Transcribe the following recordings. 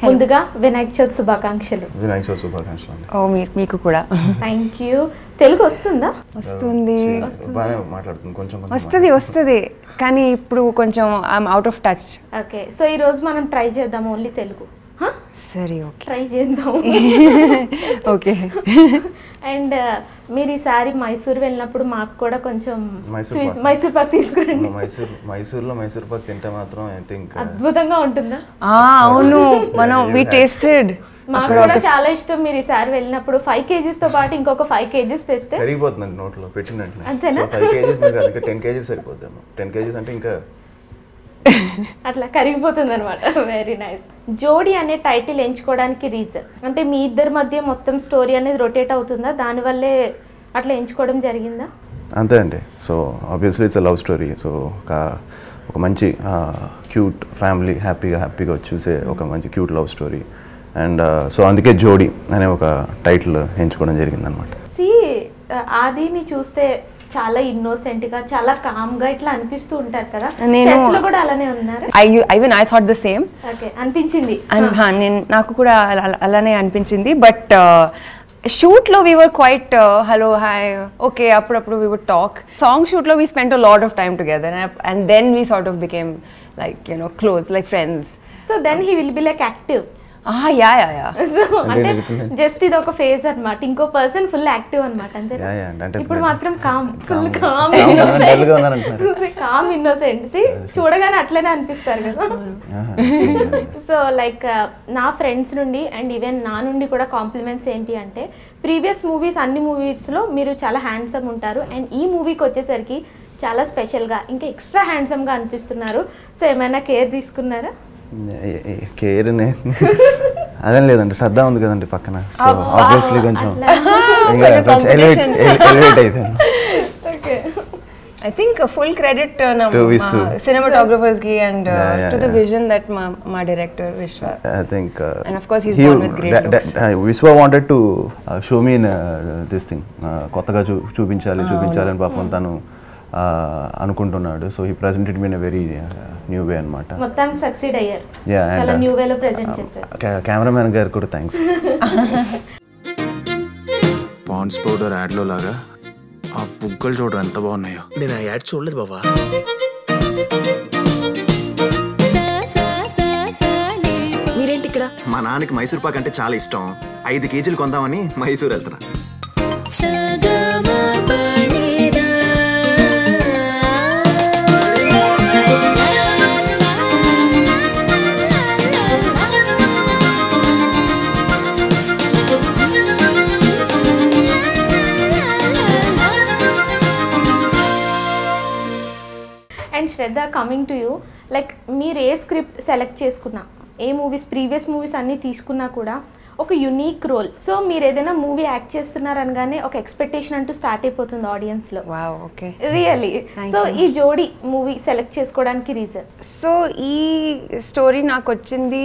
ముందుగా వినాయక చవితి శుభాకాంక్షలు వినాయక చవితి శుభాకాంక్షలు అండి ఓ మీ మీకు కూడా థ్యాంక్ యూ తెలుగు వస్తుందా వస్తుంది బాగానే మాట్లాడుతుంది కొంచెం కొంచెం వస్తుంది వస్తుంది కానీ ఇప్పుడు కొంచెం I'm out of touch okay so ఈ రోజు మనం ట్రై చేద్దాం ఓన్లీ తెలుగు సరే ఓకే ట్రై చేద్దాం ఓకే అండ్ మీరు ఈసారి మైసూర్ వెళ్ళినప్పుడు మాకు కూడా కొంచెం మైసూర్ స్వీట్స్ పాక్. మైసూర్ పాక్ తీసుకురండి మైసూర్ మైసూర్లో మైసూర్ పాక్ తింటే మాత్రం ఐ థింక్ అద్భుతంగా ఉంటుందా అవును మనం వి టేస్టెడ్ మాకు అక్కడ కూడా ఒక చాలా ఇష్టం మీరు ఈసారి వెళ్ళినప్పుడు ఫైవ్ కేజీస్ తో పాటు ఇంకొక ఫైవ్ కేజీస్ తెస్తే కరిగిపోతుందండి నోట్లో పెట్టినట్లే అంతేనా? ఫైవ్ కేజీస్ మీకు అందుకే టెన్ కేజీస్ సరిపోద్దాము టెన్ కేజీస్ అంటే ఇంకా అట్లా కరిగిపోతుంది అనమాట వెరీ నైస్ జోడీ అనే టైటిల్ ఎంచుకోవడానికి రీజన్ అంటే మీ ఇద్దరి మధ్య మొత్తం స్టోరీ అనేది రొటేట్ అవుతుందా దానివల్లే అట్లా ఎంచుకోవడం జరిగిందా అంతే అండి so obviously it's love story so ఒక ఒక మంచి క్యూట్ ఫ్యామిలీ హ్యాపీగా హ్యాపీగా చూసే ఒక మంచి cute love story and so అందుకే జోడీ అనే ఒక టైటిల్ ఎంచుకోవడం జరిగిందనమాట సి ఆదిని చూస్తే చాలా ఇన్నోసెంట్ గా చాలా కామ్ గా ఇట్లా అనిపిస్తూ ఉంటారు కదా నేను- Sets లో కూడా అలానే ఉన్నారు I even I thought the same okay అనిపించింది అండ్ నేను నాకు కూడా అలా- అలానే అనిపించింది బట్ షూట్లో we were quite hello hi okay అప్పుడప్పుడు వీ వుడ్ టాక్ సాంగ్ షూట్లో we spend a lot of time together and then we sort of became like you know close like friends so then he will be like active yeah yeah yeah అంటే just ఇది ఒక phase అన్నమాట ఇంకో person full active అనమాట అంతే Yeah, yeah, అంటే ఇప్పుడు మాత్రం calm full Calm. Calm Calm గా ఉన్నారు, dull గా ఉన్నారంటున్నారు. కామ్ ఇన్నోసెంట్ చూడగానే అట్లనే అనిపిస్తారు కదా సో లైక్ నా ఫ్రెండ్స్ నుండి అండ్ ఈవెన్ నా నుండి కూడా కాంప్లిమెంట్స్ ఏంటి అంటే ప్రీవియస్ మూవీస్ అన్ని మూవీస్లో మీరు చాలా హ్యాండ్సమ్ ఉంటారు అండ్ ఈ మూవీకి వచ్చేసరికి చాలా స్పెషల్గా ఇంకా ఎక్స్ట్రా హ్యాండ్సమ్గా అనిపిస్తున్నారు సో ఏమైనా కేర్ తీసుకున్నారా కేర్ అదేం లేదండి శ్రద్ధ ఉంది కదండి పక్కన సో ఆబ్వియస్లీ కొంచెం ఇంకా కొంచెం కొంచెం ఎలివేట్ competition. ఎలివేట్ అయిపోయాను okay I think uh, full credit uh, na, To Visu. uh, cinematographers ki and uh, Yeah, yeah, to the yeah. vision that my, my director Vishwa. I think. Uh, And of course he's he- born with great da- da- looks. uh, Viswa wanted to uh, show me in uh, this thing. Uh, కొత్తగా చూ చూపించాలి చూపించాలి అని పాపం తను uh, అనుకుంటున్నాడు so he presented me in very new way అనమాట మొత్తానికి succeed అయ్యారు Yeah, and, చాలా uh, న్యూ వేలో ప్రెజెంట్ చేశారు కెమెరామెన్ గారు కూడా థ్యాంక్స్ పాండ్స్ పౌడర్ యాడ్లో లాగా ఆ బుగ్గలు చూడరు ఎంత బాగున్నాయో నేను ఆ యాడ్ చూడలేదు బాబా మీరేంటి ఇక్కడ మా నాన్నకి మైసూర్ పాక్ అంటే చాలా ఇష్టం ఐదు కేజీలు కొందామని మైసూర్ వెళ్తున్నా and Shraddha coming to you like మీరు ఏ స్క్రిప్ట్ సెలెక్ట్ చేసుకున్నా ఏ మూవీస్ ప్రీవియస్ మూవీస్ అన్నీ తీసుకున్నా కూడా ఒక యునీక్ రోల్ సో మీరు ఏదైనా మూవీ యాక్ట్ చేస్తున్నారు అనగానే ఒక ఎక్స్పెక్టేషన్ అంటూ స్టార్ట్ అయిపోతుంది ఆడియన్స్లో Wow, okay. Really Thank so you. ఈ జోడీ మూవీ సెలెక్ట్ చేసుకోవడానికి రీజన్ సో ఈ స్టోరీ నాకు వచ్చింది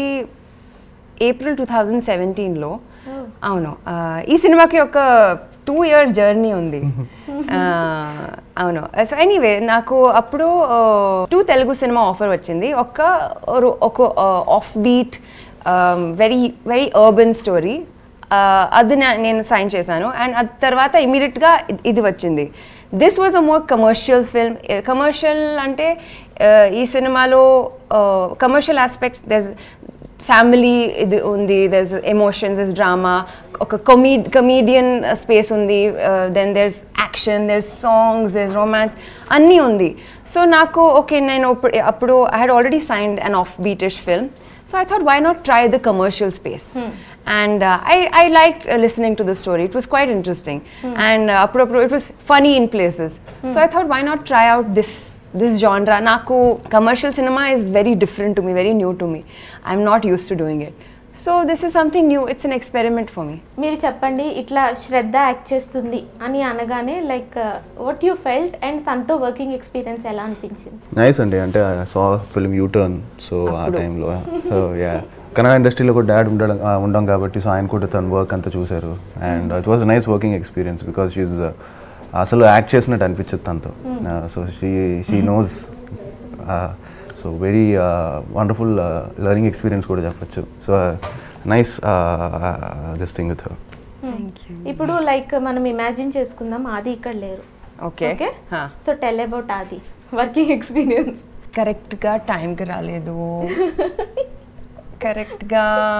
ఏప్రిల్ టూ థౌజండ్ సెవెంటీన్లో అవును ఆ, ఈ సినిమాకి ఒక టూ ఇయర్ జర్నీ ఉంది ఆ, అవును సో ఎనీవే నాకు అప్పుడు టూ తెలుగు సినిమా ఆఫర్ వచ్చింది ఒక ఒక off beat very very urban story అది నా- నేను సైన్ చేశాను అండ్ అది తర్వాత ఇమీడియట్గా ఇది వచ్చింది this was a more commercial film commercial అంటే uh, ఈ సినిమాలో కమర్షియల్ ఆస్పెక్ట్స్ దెస్ ఫ్యామిలీ ఇది ఉంది దెస్ ఎమోషన్స్ దెస్ డ్రామా ఒక కొమీ కమీడియన్ స్పేస్ ఉంది then there's action there's songs there's romance అన్నీ ఉంది సో నాకు ఓకే నేను అప్పుడు- అప్పుడు I had already signed an off beatish film so I thought, why not try the commercial space? And uh, I, I liked uh, listening to the story. It was quite interesting. And uh, apro- apro- it was funny in places. So I thought, why not try out this this genre? Naku commercial cinema is very different to me, very new to me. I'm not used to doing it. So this is something new. It's an experiment for me. మీరు చెప్పండి ఇట్లా శ్రద్ధ act చేస్తుంది అని అనగానే like what you felt and తనతో working experience ఎలా అనిపించింది nice అండి అంటే so film U Turn so ఆ టైంలో సో యా కన్నడ ఇండస్ట్రీలో కూడా డాడ్ ఉండడం ఆ, ఉండం కాబట్టి సో ఆయన కూడా తన వర్క్ అంతా చూశారు and it was nice working experience because she అసలు యాక్ట్ చేసినట్టు అనిపించదు తనతో so she she knows so very wonderful learning experience కూడా చెప్పచ్చు so nice this thing with ఇప్పుడు లైక్ మనం ఇమాజిన్ చేసుకుందాం ఆది ఇక్కడ లేరు okay okay so tell about Adi working experience కరెక్ట్గా టైంకి రాలేదు కరెక్ట్గా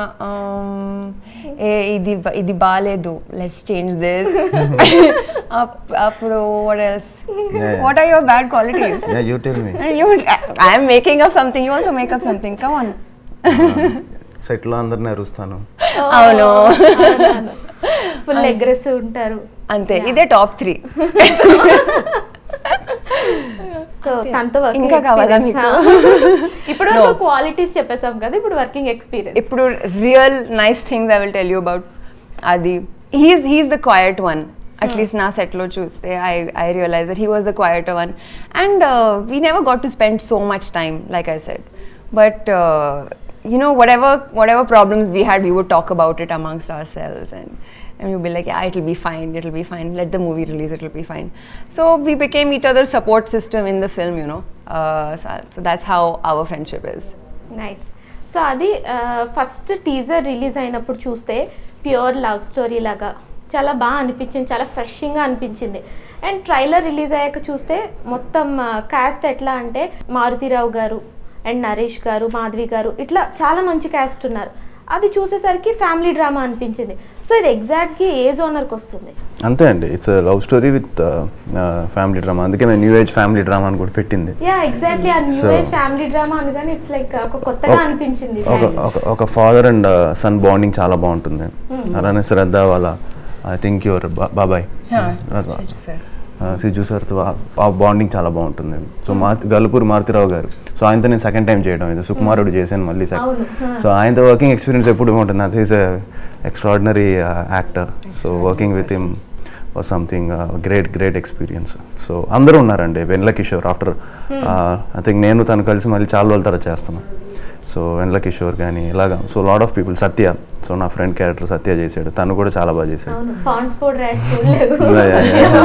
ఏ ఇది బ- ఇది బాగాలేదు లెట్స్ చేంజ్ దిస్ అప్పుడు what else Yeah, yeah. What are your bad qualities you tell me you I'm making up something you also make up something come on సెట్లో అందరిని అరుస్తాను అవును ఫుల్ అగ్రెసివ్ ఉంటారు అంతే ఇదే టాప్ త్రీ సో తనతో working ఇంకా కావాలా మీకు? ఇప్పుడు No. క్వాలిటీస్ చెప్పేసాం కదా ఇప్పుడు వర్కింగ్ ఎక్స్పీరియన్స్ ఇప్పుడు real nice things I will tell you about అది he's he's the quiet one at least నా సెట్లో చూస్తే I I realize that he was the quiet one and we never got to spend so much time like I said but you know whatever whatever problems we had we would talk about it amongst ourselves and and we'd be like yeah it'll be fine it'll be fine let the movie release it'll be fine so we became each other's support system in the film you know uh, so, so that's how our friendship is nice so అది first teaser release అయినప్పుడు చూస్తే pure love story లాగా చాలా బాగా అనిపించింది చాలా ఫ్రెషింగ్గా అనిపించింది and trailer release అయ్యాక చూస్తే మొత్తం కాస్ట్ ఎట్లా అంటే మారుతిరావు గారు అండ్ నరేష్ గారు మాధవి గారు ఇట్లా చాలా మంచి క్యాస్ట్ ఉన్నారు అది చూసేసరికి ఫ్యామిలీ డ్రామా అనిపించింది సో ఇది ఎగ్జాక్ట్గా ఏ జోనర్కి వస్తుంది అంతే అండి it's love story with family drama అందుకే మేము న్యూ ఏజ్ ఫ్యామిలీ డ్రామా అని కూడా పెట్టింది యా ఎగ్జాక్ట్లీ ఆ new So- age family drama అనగానే ఇట్స్ లైక్ ఒక కొత్తగా అనిపించింది ఒక ఒక ఒక ఫాదర్ అండ్ సన్ బాండింగ్ చాలా బాగుంటుంది అలానే శ్రద్ధ వాళ్ళ ఐ థింక్ యువర్ బాబాయ్ sir. సిజు సార్తో ఆ బాండింగ్ చాలా బాగుంటుంది సో మా గల్పూర్ మారుతిరావు గారు సో ఆయనతో నేను సెకండ్ టైం చేయడం ఇది సుకుమారుడు చేశాను మళ్ళీ అవును, సెకండ్ సో ఆయనతో వర్కింగ్ ఎక్స్పీరియన్స్ ఎప్పుడు ఉంటుంది అది is extraordinary actor so working with him was something great great experience so అందరూ ఉన్నారండి Vennela Kishore after I think నేను తను కలిసి మళ్ళీ చాలా రోజుల తర్వాత చేస్తున్నాను సో వెన్ల కిషోర్ కానీ ఇలాగా so lot of people Satya so నా ఫ్రెండ్ క్యారెక్టర్ సత్య చేశాడు తను కూడా చాలా బాగా చేశాడు అవును పాండ్స్ పౌడర్ యాడ్ చూడలేదు Yeah, yeah,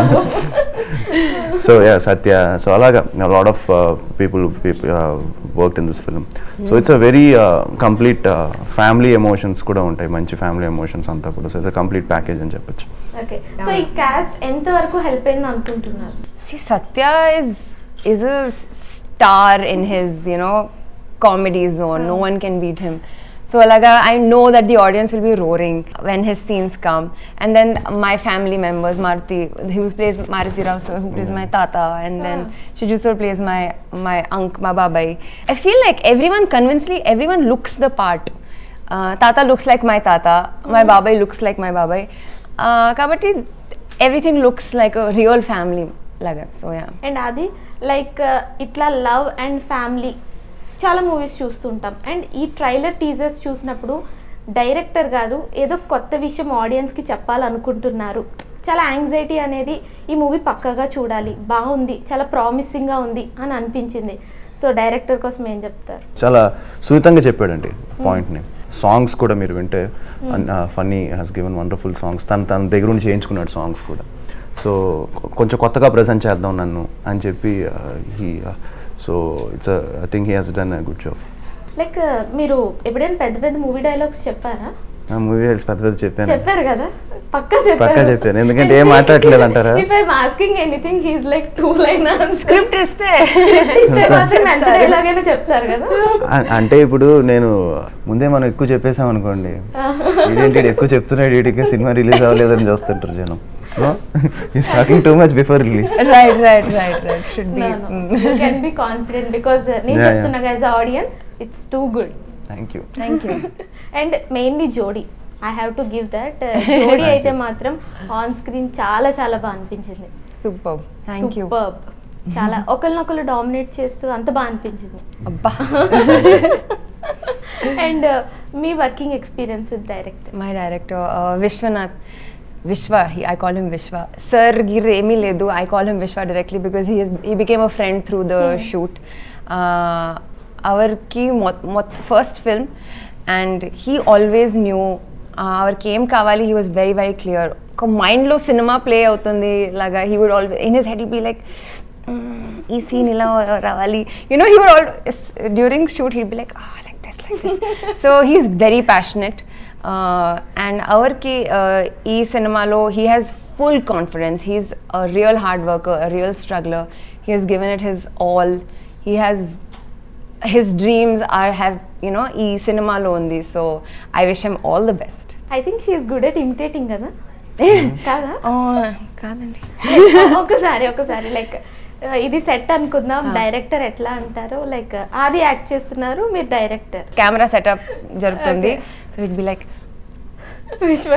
so yeah Satya so అలాగా lot of people work in this film so it's a very complete family emotions కూడా ఉంటాయి మంచి ఫ్యామిలీ ఎమోషన్స్ అంతా కూడా సో ఇట్స్ కంప్లీట్ ప్యాకేజ్ అని చెప్పొచ్చు ఓకే సో ఈ కాస్ట్ ఎంత వరకు హెల్ప్ అయింది అనుకుంటున్నారు See, Satya is is a star in his you know comedy zone. No one can beat him. So Alaga, I know that the audience will be roaring when his scenes come. And then my family members, Maruti, who plays Maruti Rao sir, who plays my tata, and then Shiju sir plays my my unc, my babai. I feel like everyone convincingly, everyone looks the part. Uh, tata looks like my tata, my babai looks like my babai. Uh, kabatti, everything looks like a real family. Laga. So yeah. And అది like ఇట్లా love and family చాలా movies చూస్తుంటాం and ఈ trailer teasers చూసినప్పుడు director గారు ఏదో కొత్త విషయం ఆడియన్స్కి చెప్పాలనుకుంటున్నారు చాలా యాంగ్జైటీ అనేది ఈ మూవీ పక్కగా చూడాలి బాగుంది చాలా ప్రామిసింగ్గా ఉంది అని అనిపించింది సో డైరెక్టర్ కోసం ఏం చెప్తారు చాలా సున్నితంగా చెప్పాడండి పాయింట్ని సాంగ్స్ కూడా మీరు వింటే Phani has given wonderful songs తను తన దగ్గర నుంచి చేయించుకున్నాడు సాంగ్స్ కూడా సో కొంచెం కొత్తగా ప్రజెంట్ చేద్దాం నన్ను అని చెప్పి he so it's I think he has done good job like మీరు ఎప్పుడైనా పెద్ద పెద్ద మూవీ డైలాగ్స్ చెప్పారా ఆ మూవీ పెద్ద పెద్ద చెప్పాను చెప్పారు కదా పక్కా చెప్పారు పక్కా చెప్పాను. ఎందుకంటే ఏం మాట్లాడట్లేదు అంటారా? If I'm asking anything he's like two line Script ఇస్తే మాత్రం ఎంత డైలాగ్ అయినా చెప్తారు కదా అ- అంటే ఇప్పుడు నేను ముందే మనం ఎక్కువ చెప్పేసాం అనుకోండి ఇదేంటి ఈడు ఎక్కువ చెప్తున్నాడు వీడికి సినిమా రిలీజ్ అవ్వలేదని చూస్తుంటారు జనం talking too much before release right, right, right, right. Should be. mm. You can be confident because నేను Yeah, yeah. చెప్తున్నా as audience it's too good thank you Thank you. And mainly Jodi I have to give that Jodi అయితే మాత్రం on screen చాలా చాలా బాగా అనిపించింది Superb. Thank you. Superb. చాలా ఒకరినొకరు డామినేట్ చేస్తూ అంత బాగా అనిపించింది అబ్బా అండ్ మీ working experience with director my director uh, Vishwanath Vishwa he, I call him Vishwa Sir Giremi Ledu I call him Vishwa directly because he is he became a friend through the shoot uh, our key mot, mot, first film and he always knew uh, our came Kavali he was very very clear ఒక మైండ్లో cinema play అవుతుంది లాగా he would always in his head be like ఈ scene ఇలా రావాలి you know he would all during shoot he be like like this like this so he's very passionate and అవర్కి ఈ సినిమాలో he has full confidence he's a real hard worker a real struggler he has given it his all he has his dreams are have you know ఈ సినిమాలో ఉంది so I wish him all the best I think she's good at imitating కదా కాదా కాదండి ఒకసారి ఒకసారి like ఇది set అనుకుందాం డైరెక్టర్ ఎట్లా అంటారు లైక్ ఆది యాక్ట్ చేస్తున్నారు మీరు డైరెక్టర్ కెమెరా సెటప్ జరుగుతుంది so it be like Vishwa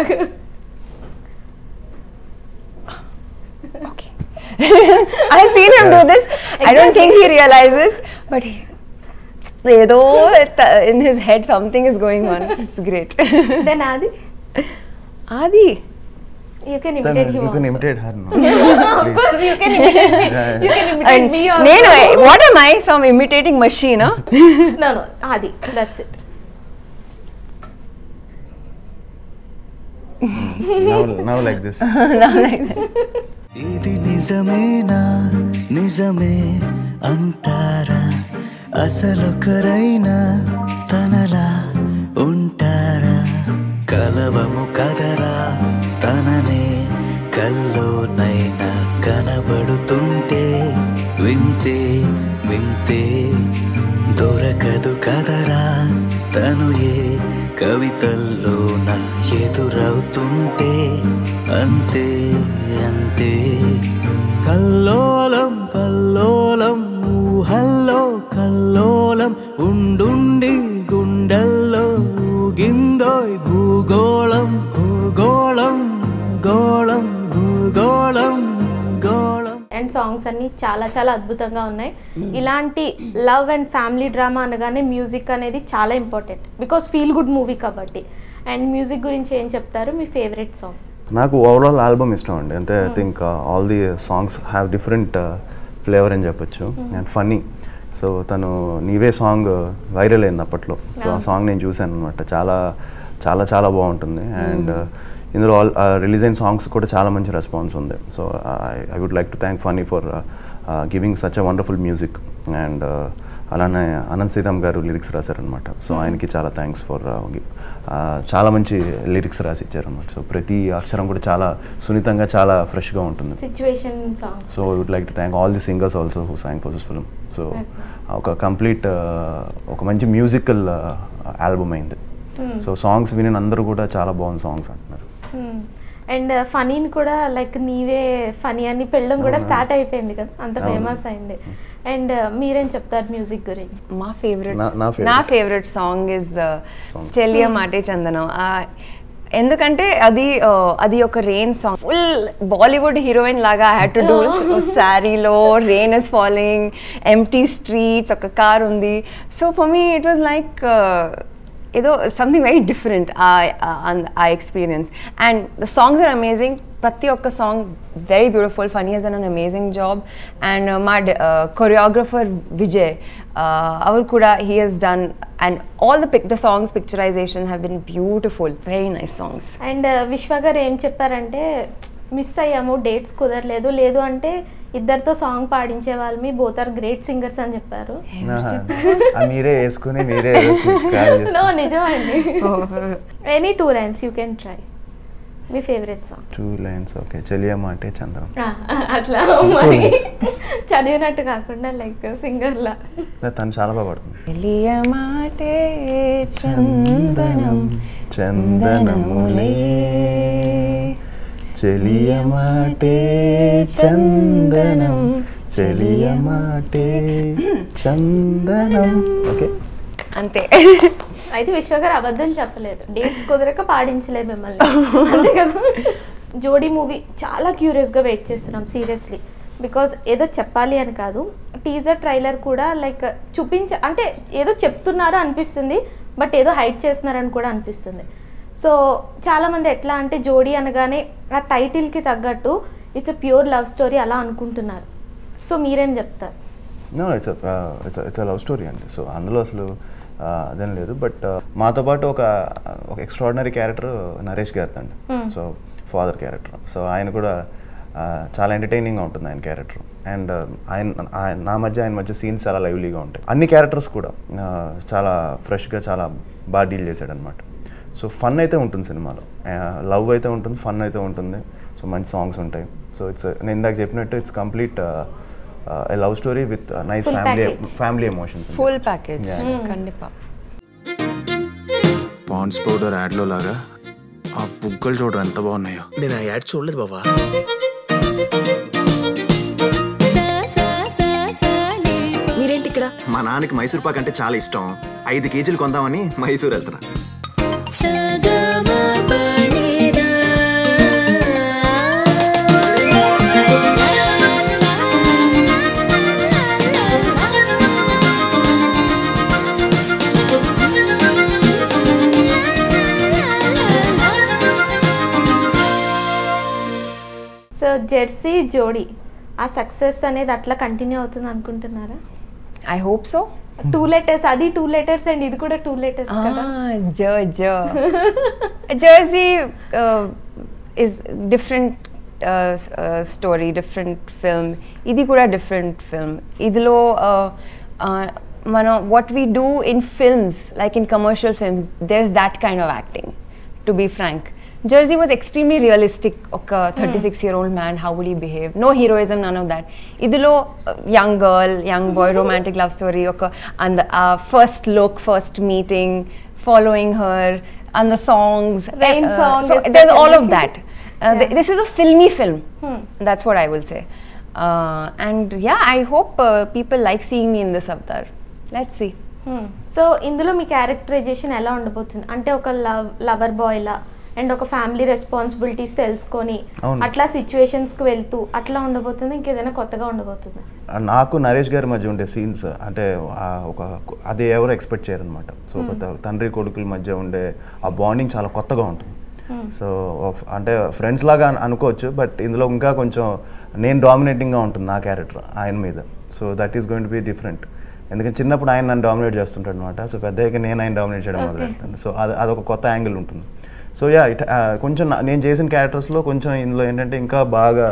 okay. I've seen him do this. I don't think he realizes, but he, ఏదో in his head something is going on. It's great. Then Adi Adi. You can Then imitate you him can imitate her. No? Of course, you can imitate me. You can imitate And me also. నేను what am I? Some imitating machine, huh? No, no, Adi. That's it. now, now like this. ఇది నిజమేనా నిజమే అంటారా అసలొకరైనా తనలా ఉంటారా కలవము కదరా తననే కల్లోనైనా కనబడుతుంటే వింతే వింతే దొరకదు కదరా తను ఏ కవితల్లోన ఎదురవుతుంటే అంతే అంతే కల్లోలం కల్లోలం ఊహల్లో కల్లోలం ఉండుండి గుండెల్లో ఊగిందోయ్ భూగోళం భూగోళం గోళం భూగోళం గోళం అండ్ సాంగ్స్ అన్ని చాలా చాలా అద్భుతంగా ఉన్నాయి ఇలాంటి లవ్ అండ్ ఫ్యామిలీ డ్రామా అనగానే మ్యూజిక్ అనేది చాలా important because feel good movie కాబట్టి అండ్ మ్యూజిక్ గురించి ఏం చెప్తారు మీ ఫేవరెట్ సాంగ్ నాకు ఓవరాల్ ఆల్బమ్ ఇష్టం అండి అంటే I think all the songs have different flavour అని చెప్పొచ్చు అండ్ ఫన్నీ సో తను నీవే సాంగ్ వైరల్ అయింది అప్పట్లో సో ఆ సాంగ్ నేను చూశాను అనమాట చాలా చాలా చాలా బాగుంటుంది అండ్ ఇందులో ఆల్ రిలీజ్ అయిన సాంగ్స్ కూడా చాలా మంచి రెస్పాన్స్ ఉంది so I would like to thank Phani for giving such a wonderful music and అలానే అనంత్ శ్రీరామ్ గారు లిరిక్స్ రాశారనమాట సో ఆయనకి చాలా థ్యాంక్స్ ఫర్ చాలా మంచి లిరిక్స్ రాసి ఇచ్చారనమాట సో ప్రతి అక్షరం కూడా చాలా సున్నితంగా చాలా ఫ్రెష్గా ఉంటుంది situation songs so I would like to thank all the singers also who sang for this film so ఒక కంప్లీట్ ఒక మంచి మ్యూజికల్ ఆల్బమ్ అయింది సో సాంగ్స్ విని అందరూ కూడా చాలా బాగుంది సాంగ్స్ అంటున్నారు అండ్ ఫనీని కూడా లైక్ నీవే ఫనీ అని పెళ్ళం కూడా స్టార్ట్ అయిపోయింది కదా అంత ఫేమస్ అయింది అండ్ మీరేం చెప్తారు మ్యూజిక్ గురించి మా ఫేవరెట్ నా- నా favorite. నా ఫేవరెట్ సాంగ్ ఇస్ Song. చెల్లియ మాటే చందనం ఆ, ఎందుకంటే అది ఆ, అది ఒక rain song full Bollywood heroine లాగా హ్యాడ్ టు డూ శారీలో rain is following empty streets ఒక కార్ ఉంది so for me it was like ఏదో సంథింగ్ వెరీ డిఫరెంట్ ఆ experience and the songs are amazing ప్రతి ఒక్క song very beautiful Phani has an amazing job and మా choreographer Vijay our కూడా he Hess done and all the pic the songs picturization have been beautiful very nice songs and Vishwa గారు ఏం చెప్పారంటే miss అయ్యాము dates కుదరలేదు లేదు అంటే ఇద్దరితో సాంగ్ పాడించే వాళ్ళు మీ బోత్ ఆర్ గ్రేట్ సింగర్స్ అని చెప్పారు ఆ మీరే వేసుకుని మీరే carry చేసుకుని. నో నిజమండి any two lines you can try మీ favourite song two lines okay చెలియమ్మ అంటే చంద్రం అట్లా మరి చదివినట్టు కాకుండా లైక్ సింగర్లా తను చాలా బాగా పడుతుంది తెలియమాటే చందనం చందనములే చెలియమాటే చందనం చెలియమాటే చందనం ఓకే అంతే అయితే విశ్వ గారు అబద్ధం చెప్పలేదు డేట్స్ కుదరక పాడించలేదు మిమ్మల్ని అంతే కదా జోడీ మూవీ చాలా క్యూరియస్గా వెయిట్ చేస్తున్నాం సీరియస్లీ బికాజ్ ఏదో చెప్పాలి అని కాదు టీజర్ ట్రైలర్ కూడా లైక్ చూపించ అంటే ఏదో చెప్తున్నారు అనిపిస్తుంది బట్ ఏదో హైట్ చేస్తున్నారని కూడా అనిపిస్తుంది సో చాలామంది ఎట్లా అంటే జోడీ అనగానే ఆ టైటిల్కి తగ్గట్టు it's a pure love story అలా అనుకుంటున్నారు సో మీరేం చెప్తారు no it's it's it's love story అండి సో అందులో అసలు ఆ, అదేం లేదు బట్ మాతో పాటు ఒక ఒక ఎక్స్ట్రాడినరీ క్యారెక్టర్ నరేష్ గారిది అండి సో ఫాదర్ క్యారెక్టర్ సో ఆయన కూడా ఆ, చాలా ఎంటర్టైనింగ్గా ఉంటుంది ఆయన క్యారెక్టర్ అండ్ ఆయన ఆయన నా మధ్య ఆయన మధ్య సీన్స్ చాలా లైవ్లీగా ఉంటాయి అన్ని క్యారెక్టర్స్ కూడా ఆ, చాలా ఫ్రెష్గా చాలా బాగా డీల్ చేశాడు అనమాట సో ఫన్ అయితే ఉంటుంది సినిమాలో లవ్ అయితే ఉంటుంది ఫన్ అయితే ఉంటుంది సో మంచి సాంగ్స్ ఉంటాయి సో ఇట్స్ నేను ఇందాక చెప్పినట్టు it's complete love story with nice Full family package. Family emotions full package ఖండిపా పాండ్స్ పౌడర్ యాడ్లో లాగా ఆ బుగ్గలు చూడరు ఎంత బాగున్నాయో నేను ఆ యాడ్ చూడలేదు బాబా సా సా సా సా లే ప. మీరేంటి ఇక్కడ మా నాన్నకి మైసూర్ పాక్ అంటే చాలా ఇష్టం ఐదు కేజీలు కొందామని మైసూర్ వెళ్తున్నా సగమ పనిదా సో జెర్సీ జోడీ ఆ సక్సెస్ అనేది అట్లా కంటిన్యూ అవుతుంది అనుకుంటున్నారా I hope so two letters అది టూ లెటర్స్ అండ్ ఇది కూడా టూ లెటర్స్ కదా జ జ Jersey is different story different film ఇది కూడా డిఫరెంట్ ఫిల్మ్ ఇదిలో uh, uh, మనం what we do in films like in commercial films there is that kind of acting to be frank Jersey was extremely realistic ఒక thirty six year old man how would he behave no heroism none of that ఇదిలో young girl young boy romantic love story ఒక అంద first look first meeting following her and the songs Rain song there's all of especially. that uh, th- this is a filmy film that's what i will say uh, and yeah i hope uh, people like seeing me in this avatar let's see so ఇందులో మీ characterization ఎలా ఉండబోతుంది అంటే ఒక love lover boy లా and ఒక family responsibilities తెలుసుకొని అవును. అట్లా సిచ్యువేషన్స్కి వెళ్తూ అట్లా ఉండబోతుంది ఇంకేదైనా కొత్తగా ఉండబోతుంది నాకు నరేష్ గారి మధ్య ఉండే సీన్స్ అంటే ఆ ఒక అది ఎవరు ఎక్స్పెక్ట్ చేయరనమాట సో ఒక త- తండ్రి కొడుకుల మధ్య ఉండే ఆ బాండింగ్ చాలా కొత్తగా ఉంటుంది సో of- అంటే ఫ్రెండ్స్ లాగా అను- అనుకోవచ్చు బట్ ఇందులో ఇంకా కొంచెం నేను డామినేటింగ్గా ఉంటుంది నా క్యారెక్టర్ ఆయన మీద so that is going to be different ఎందుకంటే చిన్నప్పుడు ఆయన నన్ను డామినేట్ చేస్తుంటాడు అనమాట సో పెద్దయ్యాక నేను ఆయన డామినేట్ చేయడం మొదలు పెడతాను సో అది అదొక కొత్త యాంగిల్ ఉంటుంది సో యా ఇట్ కొంచెం నా- నేను చేసిన క్యారెక్టర్స్లో కొంచెం ఇందులో ఏంటంటే ఇంకా బాగా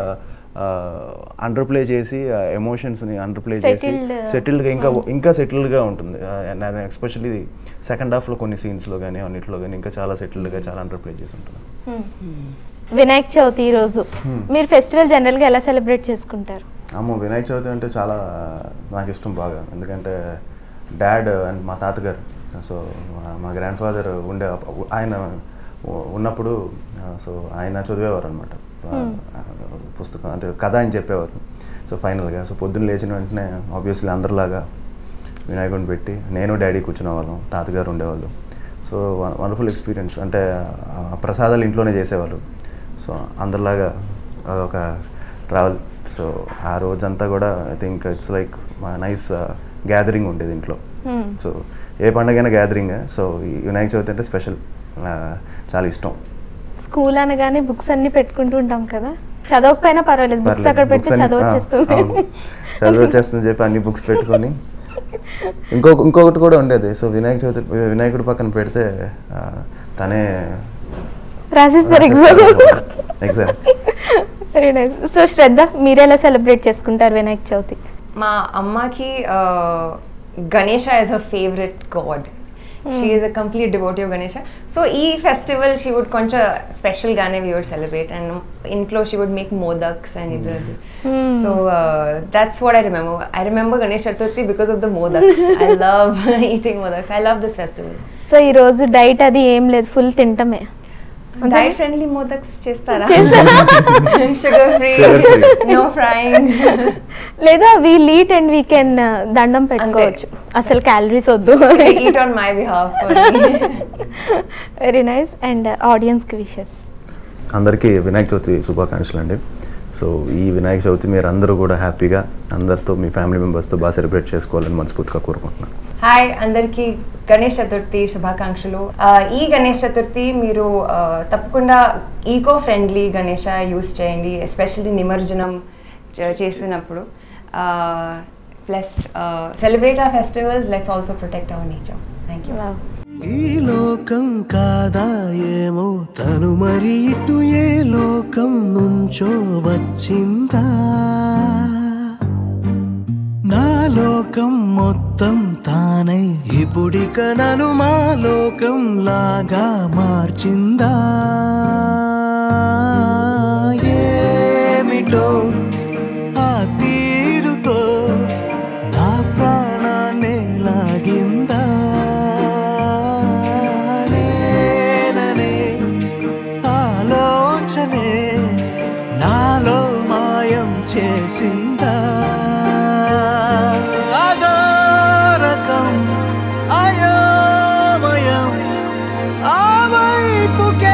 అండర్ ప్లే చేసి ఎమోషన్స్ని అండర్ ప్లే చేసి Settled. సెటిల్డ్గా ఇంకా ఇంకా సెటిల్డ్గా ఉంటుంది ఎస్పెషల్లీ సెకండ్ హాఫ్లో కొన్ని సీన్స్లో కానీ అన్నిట్లో కానీ ఇంకా చాలా సెటిల్డ్గా చాలా అండర్ ప్లే చేసి ఉంటుంది వినాయక చవితి ఈ రోజు మీరు ఫెస్టివల్ జనరల్గా ఎలా సెలబ్రేట్ చేసుకుంటారు అమ్మో వినాయక చవితి అంటే చాలా నాకు ఇష్టం బాగా ఎందుకంటే డాడ్ అండ్ మా తాతగారు సో మా- మా గ్రాండ్ ఫాదర్ ఉండే అప్ప- ఆయన ఉ- ఉన్నప్పుడు సో ఆయన చదివేవారు అనమాట పుస్తకం అంటే కథ అని చెప్పేవారు సో ఫైనల్గా సో పొద్దున్న లేచిన వెంటనే ఆబ్వియస్లీ అందరిలాగా వినాయకుడిని పెట్టి నేను డాడీ కూర్చునే వాళ్ళం తాతగారు ఉండేవాళ్ళు సో వండర్ఫుల్ ఎక్స్పీరియన్స్ అంటే ఆ ప్రసాదాలు ఇంట్లోనే చేసేవాళ్ళు సో అందరిలాగా ఒక ట్రావెల్ సో ఆ రోజంతా కూడా I think it's like nice gathering ఉండేది ఇంట్లో సో ఏ పండగైనా గ్యాదరింగ్ సో ఈ వినాయక చవితి అంటే స్పెషల్ చాలా ఇష్టం స్కూల్ అనగానే బుక్స్ అన్ని పెట్టుకుంటూ ఉంటాం కదా చదవకపోయినా పర్వాలేదు బుక్స్ అక్కడ పెడితే Books అన్ని- చదవ ఆ, వచ్చేస్తుంది అవును. చదువు వచ్చేస్తుంది చెప్పి అన్ని బుక్స్ పెట్టుకొని ఇంకొక ఇంకొకటి కూడా ఉండేది సో వినాయక చవితి వినాయకుడి పక్కన పెడితే ఆ, తనే రాసిస్తారు exam exam very nice so Shraddha మీరు ఎలా సెలబ్రేట్ చేసుకుంటారు వినాయక చవితి మా అమ్మకి Ganesha is a favourite god she is a complete devotive Ganesha so ఈ ఫెస్టివల్ షీ వుడ్ కొంచెం స్పెషల్ గానే వీ వుడ్ సెలబ్రేట్ అండ్ ఇంట్లో she would make modaks and ఇది అది so that's what I remember I remember Ganesh Chaturthi because of the modaks I love eating modaks I love this festival so ఈ రోజు diet అది ఏం లేదు ఫుల్ తింటమే డైట్ ఫ్రెండ్లీ మోదక్స్ చేస్తారా sugar free Sugar free. No frying లేదా we eat and we can దండం పెట్టుకోవచ్చు అసలు క్యాలరీస్ వద్దు eat on my behalf very nice and ఆడియన్స్కి విషెస్ అందరికీ వినాయక చవితి శుభాకాంక్షలు అండి సో ఈ వినాయక చవితి మీరు అందరూ కూడా హ్యాపీగా అందరితో మీ ఫ్యామిలీ మెంబర్స్తో బాగా సెలబ్రేట్ చేసుకోవాలని మనస్ఫూర్తిగా కోరుకుంటున్నాను హాయ్ అందరికీ గణేష్ చతుర్థి శుభాకాంక్షలు ఆ, ఈ గణేష్ చతుర్థి మీరు ఆ, తప్పకుండా ఈకో ఫ్రెండ్లీ గణేష యూస్ చేయండి ఎస్పెషల్లీ నిమజ్జనం చే- చేసినప్పుడు ప్లస్ సెలబ్రేట్ ఆ festivals let's also protect our nature thank you ఈ లోకం కాదా ఏమో తను మరి ఇటు ఏ లోకం నుంచో వచ్చిందా లోకం మొత్తం తానై ఇప్పుడిక నను మా లోకం లాగా మార్చిందా ఏమిటో ఆ తీరుతో నా ప్రాణాన్ని లాగిందా నేననే ఆలోచనే నాలో మాయం చేసిందా అదో రకం అయోమయం ఆ వైపుకే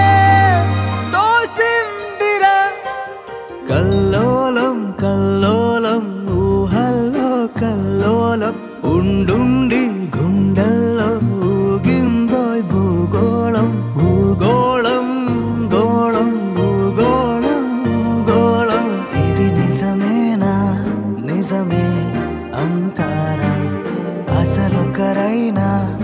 తోసిందిరా కల్లోలం కల్లోలం ఊహల్లో కల్లోలం ఉండుండి గుండెల్లో ఊగిందోయ్ భూగోళం భూగోళం గోళం భూగోళం గోళం ఇది నిజమేనా నిజమే అంటారా అసలొకరైనా